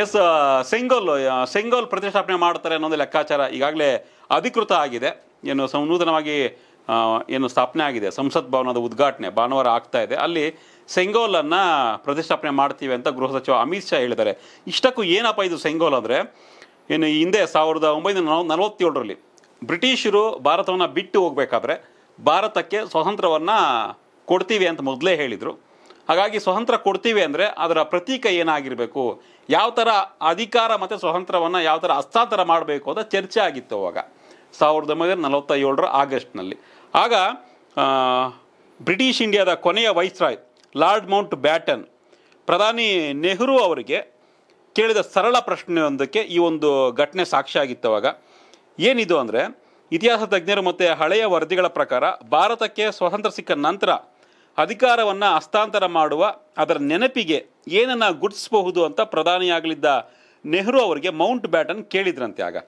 S Sengol ಆ, ಸೆಂಗೋಲ್ ಪ್ರತಿಷ್ಠಾಪನೆ ಮಾಡ್ತಾರೆ ಅನ್ನೋದು ಲೆಕ್ಕಾಚಾರ ಈಗಾಗಲೇ ಅಧಿಕೃತ ಆಗಿದೆ ಏನು ಸಂ- ನೂತನವಾಗಿ ಆ, ಏನು ಸ್ಥಾಪನೆ ಆಗಿದೆ ಸಂಸತ್ ಭವನದ ಉದ್ಘಾಟನೆ ಭಾನುವಾರ ಆಗ್ತಾ ಇದೆ ಅಲ್ಲಿ ಸೆಂಗೋಲನ್ನು ಪ್ರತಿಷ್ಠಾಪನೆ ಮಾಡ್ತೀವಿ ಅಂತ ಗೃಹ ಸಚಿವ ಅಮಿತ್ ಶಾ ಹೇಳಿದ್ದಾರೆ ಇಷ್ಟಕ್ಕೂ ಏನಪ್ಪ ಇದು ಸೆಂಗೋಲ್ ಅಂದರೆ ಏನು ಈ ಹಿಂದೆ ಸಾವಿರದ ಒಂಬೈನೂರ ನಲವ- ನಲವತ್ತೇಳರಲ್ಲಿ ಬ್ರಿಟಿಷರು ಭಾರತವನ್ನು ಬಿಟ್ಟು ಹೋಗಬೇಕಾದ್ರೆ ಭಾರತಕ್ಕೆ ಸ್ವಾತಂತ್ರ್ಯವನ್ನು ಕೊಡ್ತೀವಿ ಅಂತ ಮೊದಲೇ ಹೇಳಿದರು ಹಾಗಾಗಿ ಸ್ವತಂತ್ರ ಕೊಡ್ತೀವಿ ಅಂದರೆ ಅದರ ಪ್ರತೀಕ ಏನಾಗಿರಬೇಕು ಯಾವ ಥರ ಅಧಿಕಾರ ಮತ್ತು ಸ್ವಾತಂತ್ರ್ಯವನ್ನು ಯಾವ ಥರ ಹಸ್ತಾಂತರ ಮಾಡಬೇಕು ಅಂತ ಚರ್ಚೆ ಆಗಿತ್ತು ಅವಾಗ ಸಾವಿರದ ಒಂಬೈನೂರ ನಲವತ್ತ ಏಳರ ಆಗಸ್ಟ್ನಲ್ಲಿ ಆಗ ಆ, ಬ್ರಿಟಿಷ್ ಇಂಡಿಯಾದ ಕೊನೆಯ ವೈಸ್ರಾಯ್ ಲಾರ್ಡ್ ಮೌಂಟ್ ಬ್ಯಾಟನ್ ಪ್ರಧಾನಿ ನೆಹರು ಅವರಿಗೆ ಕೇಳಿದ ಸರಳ ಪ್ರಶ್ನೆಯೊಂದಕ್ಕೆ ಈ ಒಂದು ಘಟನೆ ಸಾಕ್ಷಿಯಾಗಿತ್ತು ಅವಾಗ ಏನಿದು ಅಂದರೆ ಇತಿಹಾಸ ತಜ್ಞರು ಮತ್ತು ಹಳೆಯ ವರದಿಗಳ ಪ್ರಕಾರ ಭಾರತಕ್ಕೆ ಸ್ವಾತಂತ್ರ್ಯ ಸಿಕ್ಕ ನಂತರ ಅಧಿಕಾರವನ್ನು ಹಸ್ತಾಂತರ ಮಾಡುವ ಅದರ ನೆನಪಿಗೆ ಏನನ್ನು ಗುರುತಿಸಬಹುದು ಅಂತ ಪ್ರಧಾನಿಯಾಗಲಿದ್ದ ನೆಹರು ಅವರಿಗೆ ಮೌಂಟ್ ಬ್ಯಾಟನ್ ಕೇಳಿದ್ರಂತೆ ಆಗ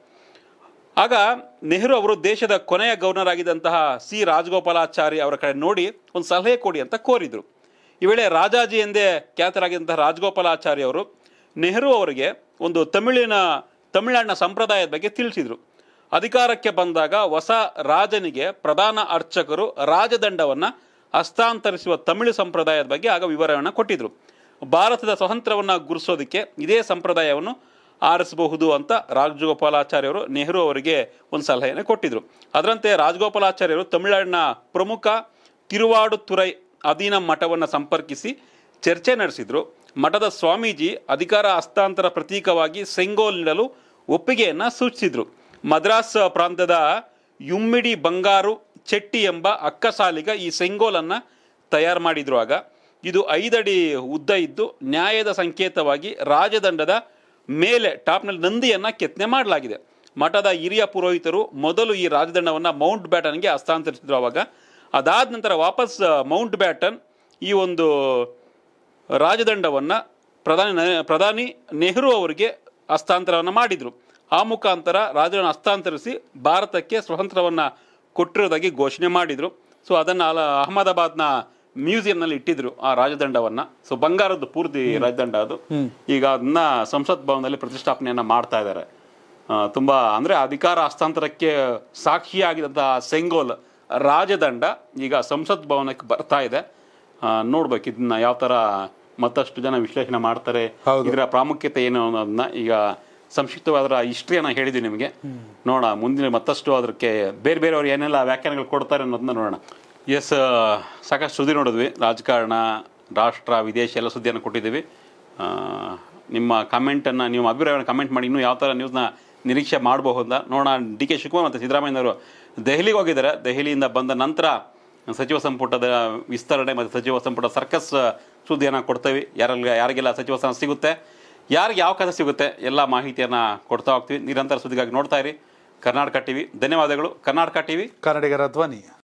ಆಗ ನೆಹರು ಅವರು ದೇಶದ ಕೊನೆಯ ಗವರ್ನರ್ ಆಗಿದ್ದಂತಹ ಸಿ ರಾಜಗೋಪಾಲಾಚಾರಿ ಅವರ ಕಡೆ ನೋಡಿ ಒಂದು ಸಲಹೆ ಕೊಡಿ ಅಂತ ಕೋರಿದರು ಈ ವೇಳೆ ರಾಜಾಜಿ ಎಂದೇ ಖ್ಯಾತರಾಗಿದ್ದಂತಹ ರಾಜಗೋಪಾಲಾಚಾರಿ ಅವರು ನೆಹರು ಅವರಿಗೆ ಒಂದು ತಮಿಳಿನ ತಮಿಳುನಾಡಿನ ಸಂಪ್ರದಾಯದ ಬಗ್ಗೆ ತಿಳಿಸಿದರು ಅಧಿಕಾರಕ್ಕೆ ಬಂದಾಗ ಹೊಸ ರಾಜನಿಗೆ ಪ್ರಧಾನ ಅರ್ಚಕರು ರಾಜದಂಡವನ್ನು ಹಸ್ತಾಂತರಿಸುವ ತಮಿಳು ಸಂಪ್ರದಾಯದ ಬಗ್ಗೆ ಆಗ ವಿವರವನ್ನು ಕೊಟ್ಟಿದ್ರು ಭಾರತದ ಸ್ವಾತಂತ್ರ್ಯವನ್ನು ಗುರುಸೋದಕ್ಕೆ ಇದೇ ಸಂಪ್ರದಾಯವನ್ನು ಆರಿಸಬಹುದು ಅಂತ ರಾಜಗೋಪಾಲಾಚಾರ್ಯರು ನೆಹರು ಅವರಿಗೆ ಒಂದು ಸಲಹೆಯನ್ನು ಕೊಟ್ಟಿದ್ರು ಅದರಂತೆ ರಾಜಗೋಪಾಲಾಚಾರ್ಯರು ತಮಿಳುನಾಡಿನ ಪ್ರಮುಖ ತಿರುವಾಡುತುರೈ ಅಧೀನ ಮಠವನ್ನು ಸಂಪರ್ಕಿಸಿ ಚರ್ಚೆ ನಡೆಸಿದ್ರು ಮಠದ ಸ್ವಾಮೀಜಿ ಅಧಿಕಾರ ಹಸ್ತಾಂತರ ಪ್ರತೀಕವಾಗಿ ಸೆಂಗೋಲ್ ನೀಡಲು ಒಪ್ಪಿಗೆಯನ್ನು ಸೂಚಿಸಿದ್ರು ಮದ್ರಾಸ್ ಪ್ರಾಂತ್ಯದ ಯುಮ್ಮಿಡಿ ಬಂಗಾರು ಚೆಟ್ಟಿ ಎಂಬ ಅಕ್ಕಸಾಲಿಗ ಈ ಸೆಂಗೋಲನ್ನು ತಯಾರು ಮಾಡಿದ್ರು ಆಗ ಇದು ಐದಡಿ ಉದ್ದ ಇದ್ದು ನ್ಯಾಯದ ಸಂಕೇತವಾಗಿ ರಾಜದಂಡದ ಮೇಲೆ ಟಾಪ್ನಲ್ಲಿ ನಂದಿಯನ್ನು ಕೆತ್ತನೆ ಮಾಡಲಾಗಿದೆ ಮಠದ ಹಿರಿಯ ಪುರೋಹಿತರು ಮೊದಲು ಈ ರಾಜದಂಡವನ್ನು ಮೌಂಟ್ ಬ್ಯಾಟನ್ಗೆ ಹಸ್ತಾಂತರಿಸಿದ್ರು ಅವಾಗ ಅದಾದ ನಂತರ ವಾಪಸ್ ಆ, ಮೌಂಟ್ ಬ್ಯಾಟನ್ ಈ ಒಂದು ರಾಜದಂಡವನ್ನು ಪ್ರಧಾನಿ ನ- ಪ್ರಧಾನಿ ನೆಹರು ಅವರಿಗೆ ಹಸ್ತಾಂತರವನ್ನು ಮಾಡಿದರು ಆ ಮುಖಾಂತರ ರಾಜರನ್ನು ಹಸ್ತಾಂತರಿಸಿ ಭಾರತಕ್ಕೆ ಸ್ವಾತಂತ್ರ್ಯವನ್ನು ಕೊಟ್ಟಿರೋದಾಗಿ ಘೋಷಣೆ ಮಾಡಿದರು ಸೊ ಅದನ್ನು ಅಲ ಅಹಮದಾಬಾದ್ನ ಮ್ಯೂಸಿಯಂನಲ್ಲಿ ಇಟ್ಟಿದ್ರು ಆ ರಾಜದಂಡವನ್ನು ಸೊ ಬಂಗಾರದ್ದು ಪೂರ್ತಿ ರಾಜದಂಡ ಅದು ಈಗ ಅದನ್ನ ಸಂಸತ್ ಭವನದಲ್ಲಿ ಪ್ರತಿಷ್ಠಾಪನೆಯನ್ನು ಮಾಡ್ತಾ ಇದ್ದಾರೆ ಆ, ತುಂಬಾ ಅಂದ್ರೆ ಅಧಿಕಾರ ಹಸ್ತಾಂತರಕ್ಕೆ ಸಾಕ್ಷಿಯಾಗಿದ್ದಂತಹ ಸೆಂಗೋಲ್ ರಾಜದಂಡ ಈಗ ಸಂಸತ್ ಭವನಕ್ಕೆ ಬರ್ತಾ ಇದೆ ಆ, ನೋಡ್ಬೇಕು ಇದನ್ನ ಯಾವ ತರ ಮತ್ತಷ್ಟು ಜನ ವಿಶ್ಲೇಷಣೆ ಮಾಡ್ತಾರೆ ಹೌದು. ಇದರ ಪ್ರಾಮುಖ್ಯತೆ ಏನು ಅನ್ನೋದನ್ನ ಈಗ ಸಂಕ್ಷಿಪ್ತವಾದ ಹಿಸ್ಟ್ರಿಯನ್ನ ಹೇಳಿದ್ವಿ ನಿಮಗೆ ನೋಡೋಣ ಮುಂದಿನ ಮತ್ತಷ್ಟು ಅದಕ್ಕೆ ಬೇರೆ ಬೇರೆಯವರು ಏನೆಲ್ಲ ವ್ಯಾಖ್ಯಾನಗಳು ಕೊಡ್ತಾರೆ ಅನ್ನೋದನ್ನ ನೋಡೋಣ ಎಸ್ ಸಾಕಷ್ಟು ಸುದ್ದಿ ನೋಡಿದ್ವಿ ರಾಜಕಾರಣ ರಾಷ್ಟ್ರ ವಿದೇಶ ಎಲ್ಲ ಸುದ್ದಿಯನ್ನು ಕೊಟ್ಟಿದ್ದೀವಿ ಆ, ನಿಮ್ಮ ಕಮೆಂಟನ್ನು ನೀವು ಅಭಿಪ್ರಾಯವನ್ನು ಕಮೆಂಟ್ ಮಾಡಿ ಇನ್ನೂ ಯಾವ ಥರ ನ್ಯೂಸ್ನ ನಿರೀಕ್ಷೆ ಮಾಡಬಹುದಾ ನೋಡೋಣ ಡಿ ಕೆ ಶಿವಕುಮಾರ್ ಮತ್ತು ಸಿದ್ದರಾಮಯ್ಯನವರು ದೆಹಲಿಗೆ ಹೋಗಿದ್ದಾರೆ ದೆಹಲಿಯಿಂದ ಬಂದ ನಂತರ ಸಚಿವ ಸಂಪುಟದ ವಿಸ್ತರಣೆ ಮತ್ತು ಸಚಿವ ಸಂಪುಟ ಸರ್ಕಸ್ ಸುದ್ದಿಯನ್ನು ಕೊಡ್ತೇವೆ ಯಾರೆಲ್ಲ ಯಾರಿಗೆಲ್ಲ ಸಚಿವ ಸ್ಥಾನ ಸಿಗುತ್ತೆ ಯಾರಿಗೆ ಯಾವ ಖಾತೆ ಸಿಗುತ್ತೆ ಎಲ್ಲ ಮಾಹಿತಿಯನ್ನು ಕೊಡ್ತಾ ಹೋಗ್ತೀವಿ ನಿರಂತರ ಸುದ್ದಿಗಾಗಿ ನೋಡ್ತಾ ಇರಿ ಕರ್ನಾಟಕ ಟಿವಿ ಧನ್ಯವಾದಗಳು ಕರ್ನಾಟಕ ಟಿವಿ ಕನ್ನಡಿಗರ ಧ್ವನಿ